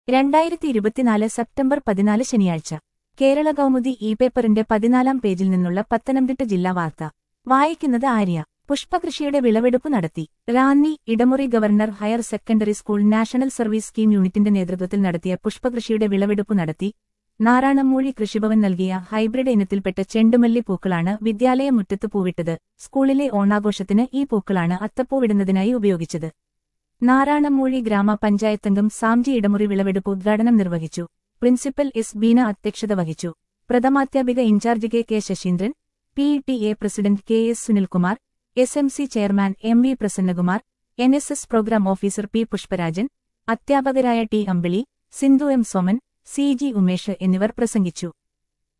രണ്ടായിരത്തി ഇരുപത്തിനാല് സെപ്റ്റംബർ പതിനാല് ശനിയാഴ്ച കേരള കൗമുദി ഇ പേപ്പറിന്റെ പതിനാലാം പേജിൽ നിന്നുള്ള പത്തനംതിട്ട ജില്ലാ വാർത്ത വായിക്കുന്നത് ആര്യ പുഷ്പകൃഷിയുടെ വിളവെടുപ്പ് നടത്തി Ranni Idamuri government higher secondary school national service scheme യൂണിറ്റിന്റെ നേതൃത്വത്തിൽ നടത്തിയ പുഷ്പകൃഷിയുടെ വിളവെടുപ്പ് നടത്തി നാറാണമൂഴി കൃഷിഭവൻ നൽകിയ ഹൈബ്രിഡ് ഇനത്തിൽപ്പെട്ട ചെണ്ടുമല്ലി പൂക്കളാണ് വിദ്യാലയ മുറ്റത്ത് പൂവിട്ടത് സ്കൂളിലെ ഓണാഘോഷത്തിന് ഈ പൂക്കളാണ് അത്തപ്പൂവിടുന്നതിനായി ഉപയോഗിച്ചത് നാറാണമൂഴി ഗ്രാമപഞ്ചായത്തംഗം സാംജി ഇടമുറി വിളവെടുപ്പ് ഉദ്ഘാടനം നിർവഹിച്ചു പ്രിൻസിപ്പൽ എസ് ബീന അധ്യക്ഷത വഹിച്ചു പ്രഥമാധ്യാപിക in charge K K Saseendran P T A president K S Sunilkumar S M C chairman M V Prasannakumar N S S programme officer P Pushparajan അധ്യാപകരായ T Ambili Sindhu M Soman C G Umesh എന്നിവർ പ്രസംഗിച്ചു